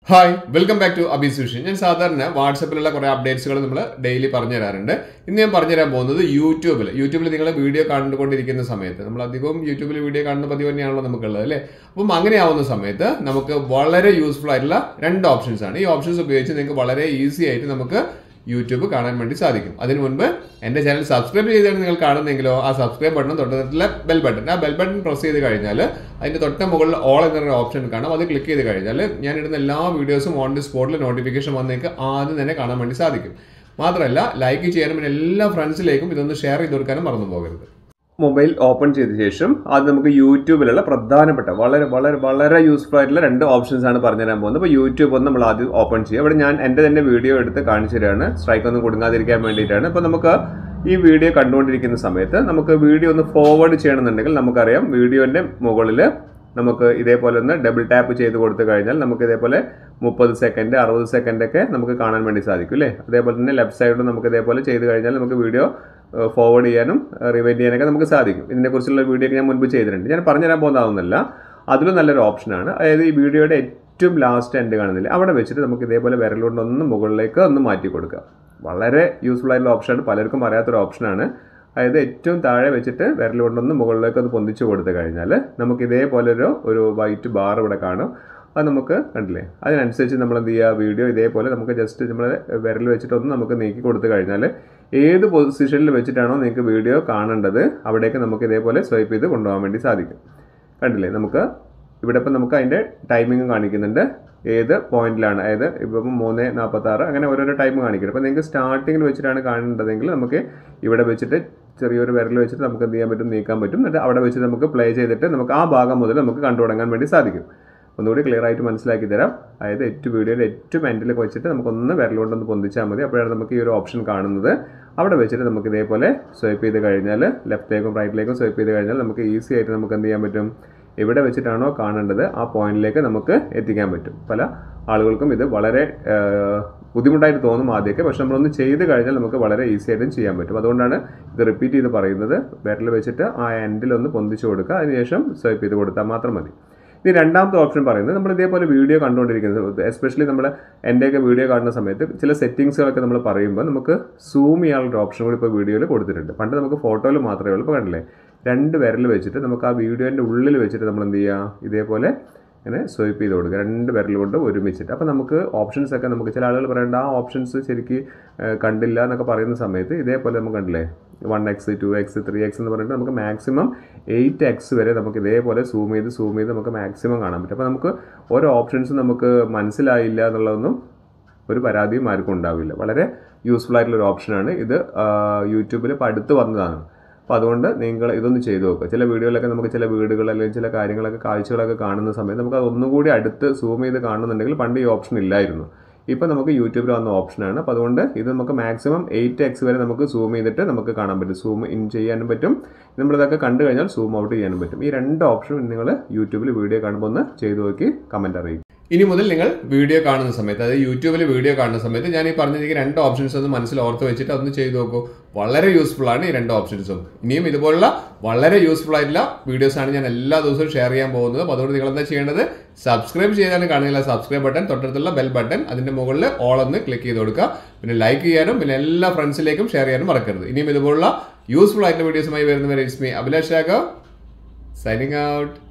hi welcome back to അബി സുഷൻ ഞാൻ സാധാരണ വാട്സപ്പിലുള്ള കുറേ അപ്ഡേറ്റ്സുകൾ നമ്മൾ ഡെയിലി പറഞ്ഞു തരാറുണ്ട് ഇന്ന് ഞാൻ പറഞ്ഞു തരാൻ പോകുന്നത് യൂട്യൂബിൽ യൂട്യൂബിൽ നിങ്ങൾ വീഡിയോ കണ്ടുകൊണ്ടിരിക്കുന്ന സമയത്ത് നമ്മൾ അധികവും യൂട്യൂബിൽ വീഡിയോ കാണുന്ന പതിവ് തന്നെയാണല്ലോ നമുക്കുള്ളത് അല്ലേ അപ്പം അങ്ങനെ ആവുന്ന സമയത്ത് നമുക്ക് വളരെ യൂസ്ഫുൾ ആയിട്ടുള്ള രണ്ട് ഓപ്ഷൻസ് ആണ് ഈ ഓപ്ഷൻസ് ഉപയോഗിച്ച് നിങ്ങൾക്ക് വളരെ ഈസി ആയിട്ട് നമുക്ക് യൂട്യൂബ് കാണാൻ വേണ്ടി സാധിക്കും അതിന് മുൻപ് എൻ്റെ ചാനൽ സബ്സ്ക്രൈബ് ചെയ്താണ് നിങ്ങൾ കാണുന്നെങ്കിലോ ആ സബ്സ്ക്രൈബ് ബട്ടൺ തൊട്ടത്തിലുള്ള ബെൽ ബട്ടൺ ആ ബെൽ ബട്ടൺ പ്രസ് ചെയ്ത് കഴിഞ്ഞാൽ അതിൻ്റെ തൊട്ട മുകളിൽ ഓൾ എന്നൊരു ഓപ്ഷൻ കാണാം അത് ക്ലിക്ക് ചെയ്ത് കഴിഞ്ഞാൽ ഞാൻ ഇടുന്ന എല്ലാ വീഡിയോസും ഓൺ ദി സ്പോട്ടിൽ നോട്ടിഫിക്കേഷൻ വന്നേക്ക് ആദ്യം തന്നെ കാണാൻ വേണ്ടി സാധിക്കും മാത്രമല്ല ലൈക്ക് ചെയ്യാനും പിന്നെ എല്ലാ ഫ്രണ്ട്സിലേക്കും ഇതൊന്ന് ഷെയർ ചെയ്ത് കൊടുക്കാനും മറന്നു പോകരുത് മൊബൈൽ ഓപ്പൺ ചെയ്ത ശേഷം അത് നമുക്ക് യൂട്യൂബിലുള്ള പ്രധാനപ്പെട്ട വളരെ വളരെ വളരെ യൂസ്ഫുൾ ആയിട്ടുള്ള രണ്ട് ഓപ്ഷൻസ് ആണ് പറഞ്ഞു തരാൻ പോകുന്നത് അപ്പോൾ യൂട്യൂബ് ഒന്ന് നമ്മൾ ആദ്യം ഓപ്പൺ ചെയ്യുക അവിടെ ഞാൻ എൻ്റെ തന്നെ വീഡിയോ എടുത്ത് കാണിച്ചു തരാണ് സ്ട്രൈക്ക് ഒന്നും കൊടുങ്ങാതിരിക്കാൻ വേണ്ടിയിട്ടാണ് അപ്പോൾ നമുക്ക് ഈ വീഡിയോ കണ്ടുകൊണ്ടിരിക്കുന്ന സമയത്ത് നമുക്ക് വീഡിയോ ഒന്ന് ഫോർവേഡ് ചെയ്യണമെന്നുണ്ടെങ്കിൽ നമുക്കറിയാം വീഡിയോൻ്റെ മുകളിൽ നമുക്ക് ഇതേപോലെ ഒന്ന് ഡബിൾ ടാപ്പ് ചെയ്ത് കൊടുത്തു കഴിഞ്ഞാൽ നമുക്ക് ഇതേപോലെ മുപ്പത് സെക്കൻഡ് അറുപത് സെക്കൻഡ് ഒക്കെ നമുക്ക് കാണാൻ വേണ്ടി സാധിക്കും അല്ലേ അതേപോലെ തന്നെ ലെഫ്റ്റ് സൈഡിൽ നമുക്ക് ഇതേപോലെ ചെയ്ത് കഴിഞ്ഞാൽ നമുക്ക് വീഡിയോ ഫോർവേഡ് ചെയ്യാനും റിവൈൻഡ് ചെയ്യാനൊക്കെ നമുക്ക് സാധിക്കും ഇതിനെക്കുറിച്ചുള്ള വീഡിയോ ഒക്കെ ഞാൻ മുൻപ് ചെയ്തിട്ടുണ്ട് ഞാൻ പറഞ്ഞുതരാൻ പോകുന്നതാവുന്നില്ല അതിലും നല്ലൊരു ഓപ്ഷനാണ് അതായത് ഈ വീഡിയോയുടെ ഏറ്റവും ലാസ്റ്റ് എൻഡ് കാണുന്നില്ല അവിടെ വെച്ചിട്ട് നമുക്ക് ഇതേപോലെ വിരലുകൊണ്ട് ഒന്ന് മുകളിലേക്ക് ഒന്ന് മാറ്റി കൊടുക്കുക വളരെ യൂസ്ഫുൾ ആയിട്ടുള്ള ഓപ്ഷനാണ് പലർക്കും അറിയാത്തൊരു ഓപ്ഷനാണ് അതായത് ഏറ്റവും താഴെ വെച്ചിട്ട് വിരൽ കൊണ്ടൊന്ന് മുകളിലേക്ക് ഒന്ന് പൊന്തിച്ചു കൊടുത്തു കഴിഞ്ഞാൽ നമുക്ക് ഇതേപോലെ ഒരു ഒരു വൈറ്റ് ബാർ ഇവിടെ കാണും അത് നമുക്ക് കണ്ടില്ലേ അതിനനുസരിച്ച് നമ്മൾ എന്ത് ചെയ്യുക വീഡിയോ ഇതേപോലെ നമുക്ക് ജസ്റ്റ് നമ്മൾ വിരൽ വെച്ചിട്ടൊന്ന് നമുക്ക് നീക്കി കൊടുത്തു കഴിഞ്ഞാൽ ഏത് പൊസിഷനിൽ വെച്ചിട്ടാണോ നിങ്ങൾക്ക് വീഡിയോ കാണേണ്ടത് അവിടേക്ക് നമുക്ക് ഇതേപോലെ സ്വൈപ്പ് ചെയ്ത് കൊണ്ടുപോകാൻ വേണ്ടി സാധിക്കും കണ്ടില്ലേ നമുക്ക് ഇവിടെ ഇപ്പം നമുക്ക് അതിൻ്റെ ടൈമിംഗ് കാണിക്കുന്നുണ്ട് ഏത് പോയിന്റിലാണ് അതായത് ഇപ്പം മൂന്ന് നാൽപ്പത്താറ് അങ്ങനെ ഓരോരോ ടൈം കാണിക്കുന്നത് അപ്പോൾ നിങ്ങൾക്ക് സ്റ്റാർട്ടിങ്ങിൽ വെച്ചിട്ടാണ് കാണേണ്ടതെങ്കിൽ നമുക്ക് ഇവിടെ വെച്ചിട്ട് ചെറിയൊരു വിരൽ വെച്ചിട്ട് നമുക്ക് എന്ത് ചെയ്യാൻ പറ്റും നീക്കാൻ പറ്റും എന്നിട്ട് അവിടെ വെച്ചിട്ട് നമുക്ക് പ്ലേ ചെയ്തിട്ട് നമുക്ക് ആ ഭാഗം മുതൽ നമുക്ക് കണ്ടു തുടങ്ങാൻ വേണ്ടി സാധിക്കും ഒന്നുകൂടി ക്ലിയർ ആയിട്ട് മനസ്സിലാക്കി തരാം അതായത് ഏറ്റവും വീഡിയോയുടെ ഏറ്റവും എൻഡിലേക്ക് വെച്ചിട്ട് നമുക്കൊന്ന് വിരലുകൊണ്ടൊന്ന് പൊന്തിച്ചാൽ മതി അപ്പോഴാണ് നമുക്ക് ഈ ഒരു ഓപ്ഷൻ കാണുന്നത് അവിടെ വെച്ചിട്ട് നമുക്ക് ഇതേപോലെ സ്വൈപ്പ് ചെയ്ത് കഴിഞ്ഞാൽ ലെഫ്റ്റിലേക്കും റൈറ്റിലേക്കും സ്വൈപ്പ് ചെയ്ത് കഴിഞ്ഞാൽ നമുക്ക് ഈസി ആയിട്ട് നമുക്ക് എന്ത് ചെയ്യാൻ പറ്റും എവിടെ വെച്ചിട്ടാണോ കാണേണ്ടത് ആ പോയിന്റിലേക്ക് നമുക്ക് എത്തിക്കാൻ പറ്റും പല ആളുകൾക്കും ഇത് വളരെ ബുദ്ധിമുട്ടായിട്ട് തോന്നും ആദ്യമൊക്കെ പക്ഷെ നമ്മളൊന്ന് ചെയ്ത് കഴിഞ്ഞാൽ നമുക്ക് വളരെ ഈസി ആയിട്ടും ചെയ്യാൻ പറ്റും അതുകൊണ്ടാണ് ഇത് റിപ്പീറ്റ് ചെയ്ത് പറയുന്നത് വിരൽ വെച്ചിട്ട് ആ എൻഡിലൊന്ന് പൊന്തിച്ചു കൊടുക്കുക അതിനുശേഷം സ്വൈപ്പ് ചെയ്ത് കൊടുത്താൽ മാത്രം മതി ഇനി രണ്ടാമത്തെ ഓപ്ഷൻ പറയുന്നത് നമ്മൾ ഇതേപോലെ വീഡിയോ കണ്ടുകൊണ്ടിരിക്കുന്നത് എസ്പെഷ്യലി നമ്മൾ എൻ്റെയൊക്കെ വീഡിയോ കാണുന്ന സമയത്ത് ചില സെറ്റിങ്സുകളൊക്കെ നമ്മൾ പറയുമ്പോൾ നമുക്ക് സൂം ചെയ്യാനുള്ള ഓപ്ഷൻ കൂടി ഇപ്പോൾ വീഡിയോയിൽ കൊടുത്തിട്ടുണ്ട് പണ്ട് നമുക്ക് ഫോട്ടോയിൽ മാത്രമേ ഉള്ളൂ ഇപ്പോൾ കണ്ടില്ലേ രണ്ട് വിരൽ വെച്ചിട്ട് നമുക്ക് ആ വീഡിയോൻ്റെ ഉള്ളിൽ വെച്ചിട്ട് നമ്മൾ എന്ത് ചെയ്യുക ഇതേപോലെ ഇങ്ങനെ സ്വൈപ്പ് ചെയ്ത് കൊടുക്കുക രണ്ട് വിരൽ കൊണ്ട് ഒരുമിച്ചിട്ട് അപ്പോൾ നമുക്ക് ഓപ്ഷൻസ് ഒക്കെ നമുക്ക് ചില ആളുകൾ പറയേണ്ട ആ ഓപ്ഷൻസ് ശരിക്ക് കണ്ടില്ല എന്നൊക്കെ പറയുന്ന സമയത്ത് ഇതേപോലെ നമുക്ക് കണ്ടില്ലേ one x two x three x എന്ന് പറഞ്ഞിട്ട് നമുക്ക് മാക്സിമം എയ്റ്റ് എക്സ് വരെ നമുക്ക് ഇതേപോലെ സൂം ചെയ്ത് സൂം ചെയ്ത് നമുക്ക് മാക്സിമം കാണാൻ പറ്റും അപ്പോൾ നമുക്ക് ഓരോ ഓപ്ഷൻസ് നമുക്ക് മനസ്സിലായില്ല എന്നുള്ളതൊന്നും ഒരു പരാതിയും ആർക്കും ഉണ്ടാവില്ല വളരെ യൂസ്ഫുൾ ആയിട്ടുള്ള ഒരു ഓപ്ഷനാണ് ഇത് യൂട്യൂബിൽ ഇപ്പോൾ അടുത്ത് വന്നതാണ് അപ്പോൾ അതുകൊണ്ട് നിങ്ങൾ ഇതൊന്ന് ചെയ്തു നോക്കുക ചില വീഡിയോയിലൊക്കെ നമുക്ക് ചില വീടുകൾ അല്ലെങ്കിൽ ചില കാര്യങ്ങളൊക്കെ കാഴ്ചകളൊക്കെ കാണുന്ന സമയത്ത് നമുക്ക് അത് ഒന്നുകൂടി അടുത്ത് സൂം ചെയ്ത് കാണുന്നുണ്ടെങ്കിൽ പണ്ട് ഈ ഓപ്ഷൻ ഇല്ലായിരുന്നു ഇപ്പോൾ നമുക്ക് യൂട്യൂബിൽ വന്ന ഓപ്ഷനാണ് അപ്പോൾ അതുകൊണ്ട് ഇത് നമുക്ക് മാക്സിമം എയ്റ്റ് എക്സ് വരെ നമുക്ക് സൂം ചെയ്തിട്ട് നമുക്ക് കാണാൻ പറ്റും സൂം ഇൻ ചെയ്യാനും പറ്റും നമ്മളിതൊക്കെ കണ്ടു കഴിഞ്ഞാൽ സൂം ഔട്ട് ചെയ്യാനും പറ്റും ഈ രണ്ട് ഓപ്ഷനും നിങ്ങൾ യൂട്യൂബിൽ വീഡിയോ കാണുമ്പോൾ ഒന്ന് ചെയ്തു നോക്കി കമൻറ്റ് അറിയിക്കും ഇനി മുതൽ നിങ്ങൾ വീഡിയോ കാണുന്ന സമയത്ത് അതായത് യൂട്യൂബിൽ വീഡിയോ കാണുന്ന സമയത്ത് ഞാൻ ഈ പറഞ്ഞിരിക്കുന്ന രണ്ട് ഓപ്ഷൻസ് ഒന്ന് മനസ്സിൽ ഓർത്ത് വെച്ചിട്ട് അതൊന്ന് ചെയ്തു നോക്കൂ വളരെ യൂസ്ഫുൾ ആണ് ഈ രണ്ട് ഓപ്ഷൻസും ഇനിയും ഇതുപോലുള്ള വളരെ യൂസ്ഫുൾ ആയിട്ടുള്ള വീഡിയോസ് ആണ് ഞാൻ എല്ലാ ദിവസവും ഷെയർ ചെയ്യാൻ പോകുന്നത് അപ്പോൾ അതുകൊണ്ട് നിങ്ങൾ എന്താ ചെയ്യേണ്ടത് സബ്സ്ക്രൈബ് ചെയ്താണ് കാണുന്നില്ല സബ്സ്ക്രൈബ് ബട്ടൺ തൊട്ടടുത്തുള്ള ബെൽ ബട്ടൺ അതിന്റെ മുകളിൽ ഓൾ ഒന്ന് ക്ലിക്ക് ചെയ്ത് കൊടുക്കുക പിന്നെ ലൈക്ക് ചെയ്യാനും പിന്നെ എല്ലാ ഫ്രണ്ട്സിലേക്കും ഷെയർ ചെയ്യാനും മറക്കരുത് ഇനിയും ഇതുപോലുള്ള യൂസ്ഫുൾ ആയിട്ടുള്ള വീഡിയോസുമായി വരുന്നവരെ is me Abhilash Raghav signing out